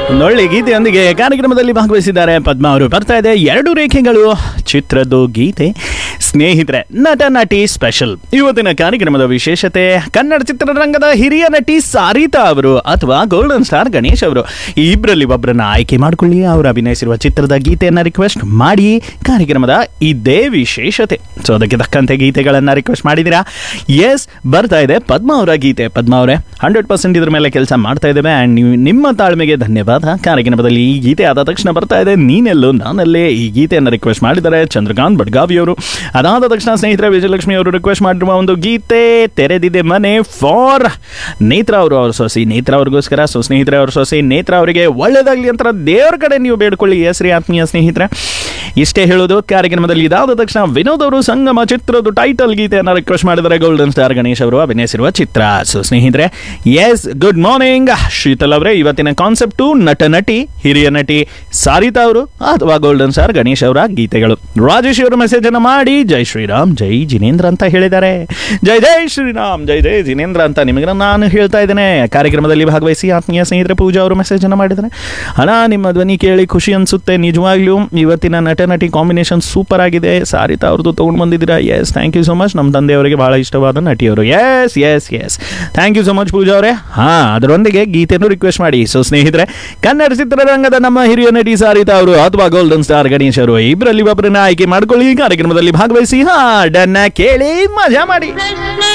ಒಂದೊಳ್ಳೆ ಗೀತೆಯೊಂದಿಗೆ ಕಾರ್ಯಕ್ರಮದಲ್ಲಿ ಭಾಗವಹಿಸಿದ್ದಾರೆ ಪದ್ಮ ಅವರು ಬರ್ತಾ ಇದೆ ಎರಡು ರೇಖೆಗಳು ಚಿತ್ರದ್ದು ಗೀತೆ ಸ್ನೇಹಿತರೆ ನಟ ನಟಿ ಸ್ಪೆಷಲ್ ಇವತ್ತಿನ ಕಾರ್ಯಕ್ರಮದ ವಿಶೇಷತೆ ಕನ್ನಡ ಚಿತ್ರರಂಗದ ಹಿರಿಯ ನಟಿ ಸಾರಿತಾ ಅವರು ಅಥವಾ ಗೋಲ್ಡನ್ ಸ್ಟಾರ್ ಗಣೇಶ್ ಅವರು ಈ ಇಬ್ಬರಲ್ಲಿ ಒಬ್ಬರನ್ನ ಆಯ್ಕೆ ಮಾಡಿಕೊಳ್ಳಿ ಅವರು ಅಭಿನಯಿಸಿರುವ ಚಿತ್ರದ ಗೀತೆಯನ್ನ ರಿಕ್ವೆಸ್ಟ್ ಮಾಡಿ ಕಾರ್ಯಕ್ರಮದ ಇದೇ ವಿಶೇಷತೆ ಸೊ ಅದಕ್ಕೆ ತಕ್ಕಂತೆ ಗೀತೆಗಳನ್ನ ರಿಕ್ವೆಸ್ಟ್ ಮಾಡಿದ್ದೀರಾ ಎಸ್ ಬರ್ತಾ ಇದೆ ಪದ್ಮ ಅವರ ಗೀತೆ ಪದ್ಮ ಅವರೇ ಹಂಡ್ರೆಡ್ ಪರ್ಸೆಂಟ್ ಇದ್ರ ಮೇಲೆ ಕೆಲಸ ಮಾಡ್ತಾ ಇದ್ದೇವೆ ಆ್ಯಂಡ್ ನೀವು ನಿಮ್ಮ ತಾಳ್ಮೆಗೆ ಧನ್ಯವಾದ ಕಾರ್ಯಕ್ರಮದಲ್ಲಿ ಈ ಗೀತೆ ಆದ ತಕ್ಷಣ ಬರ್ತಾ ಇದೆ ನೀನೆಲ್ಲೋ ನಾನಲ್ಲೇ ಈ ಗೀತೆಯನ್ನು ರಿಕ್ವೆಸ್ಟ್ ಮಾಡಿದ್ದಾರೆ ಚಂದ್ರಕಾಂತ್ ಬಡ್ಗಾವಿ ಅವರು ಅದಾದ ತಕ್ಷಣ ಸ್ನೇಹಿತರೆ ವಿಜಯಲಕ್ಷ್ಮಿ ಅವರು ರಿಕ್ವೆಸ್ಟ್ ಮಾಡಿರುವ ಒಂದು ಗೀತೆ ತೆರೆದಿದೆ ಮನೆ ಫಾರ್ ನೇತ್ರ ಅವರು ಅವ್ರ ಸೊಸಿ ನೇತ್ರ ಅವ್ರಿಗೋಸ್ಕರ ಸೊ ಸ್ನೇಹಿತರೆ ಅವ್ರ ಸೊಸಿ ನೇತ್ರ ಅವರಿಗೆ ಒಳ್ಳೇದಾಗಲಿ ಅಂತ ದೇವ್ರ ಕಡೆ ನೀವು ಬೇಡ್ಕೊಳ್ಳಿ ಹೆಸರಿ ಆತ್ಮೀಯ ಸ್ನೇಹಿತರೆ ಇಷ್ಟೇ ಹೇಳೋದು ಕಾರ್ಯಕ್ರಮದಲ್ಲಿ ಇದಾದ ತಕ್ಷಣ ವಿನೋದ್ ಅವರು ಸಂಗಮ ಚಿತ್ರದ ಟೈಟಲ್ ಗೀತೆಯನ್ನು ರಿಕ್ವೆಸ್ಟ್ ಮಾಡಿದ್ದಾರೆ ಗೋಲ್ಡನ್ ಸ್ಟಾರ್ ಗಣೇಶ್ ಅವರು ಅಭಿನಯಿಸಿರುವ ಚಿತ್ರ ಸೊ ಸ್ನೇಹಿತರೆ ಎಸ್ ಗುಡ್ ಮಾರ್ನಿಂಗ್ ಶೀತಲ್ ಅವರೇ ಇವತ್ತಿನ ಕಾನ್ಸೆಪ್ಟು ನಟ ನಟಿ ಹಿರಿಯ ನಟಿ ಸಾರಿತಾ ಅವರು ಅಥವಾ ಗೋಲ್ಡನ್ ಸ್ಟಾರ್ ಗಣೇಶ್ ಅವರ ಗೀತೆಗಳು ರಾಜೇಶ್ ಅವರು ಮೆಸೇಜ್ ಅನ್ನು ಮಾಡಿ ಜೈ ಶ್ರೀರಾಮ್ ಜೈ ಜಿನೇಂದ್ರ ಅಂತ ಹೇಳಿದ್ದಾರೆ ಜೈ ಜೈ ಶ್ರೀರಾಮ್ ಜೈ ಜೈ ಜಿನೇಂದ್ರ ಅಂತ ನಿಮಗೆ ನಾನು ಹೇಳ್ತಾ ಇದ್ದೇನೆ ಕಾರ್ಯಕ್ರಮದಲ್ಲಿ ಭಾಗವಹಿಸಿ ಆತ್ಮೀಯ ಸ್ನೇಹಿತರೆ ಪೂಜಾ ಅವರು ಮೆಸೇಜ್ ಅನ್ನು ಮಾಡಿದ್ದಾರೆ ಅಣ್ಣ ನಿಮ್ಮ ಧ್ವನಿ ಕೇಳಿ ಖುಷಿ ಅನ್ಸುತ್ತೆ ನಿಜವಾಗ್ಲೂ ಇವತ್ತಿನ ನಟ ನಟಿ ಕಾಂಬಿನೇಷನ್ ಸೂಪರ್ ಆಗಿದೆ ಸಾರಿತಾ ಅವ್ರದ್ದು ತೊಗೊಂಡು ಬಂದಿದ್ದೀರಾ yes thank you so much ನಮ್ಮ ತಂದೆಯವರಿಗೆ ಬಹಳ ಇಷ್ಟವಾದ ನಟಿಯವರು yes yes yes thank you so much Pooja ಅವರೇ ಹಾಂ ಅದರೊಂದಿಗೆ ಗೀತೆಯನ್ನು ರಿಕ್ವೆಸ್ಟ್ ಮಾಡಿ ಸೊ ಸ್ನೇಹಿತರೆ ಕನ್ನಡ ಚಿತ್ರರಂಗದ ನಮ್ಮ ಹಿರಿಯ ನಟಿ ಸಾರಿತಾ ಅವರು ಅಥವಾ ಗೋಲ್ಡನ್ ಸ್ಟಾರ್ ಗಣೇಶ್ ಅವರು ಇಬ್ಬರಲ್ಲಿ ಒಬ್ಬರನ್ನ ಆಯ್ಕೆ ಮಾಡ್ಕೊಳ್ಳಿ ಕಾರ್ಯಕ್ರಮದಲ್ಲಿ ಭಾಗವಹಿಸಿ ಹಾಡನ್ನ ಕೇಳಿ ಮಜಾ ಮಾಡಿ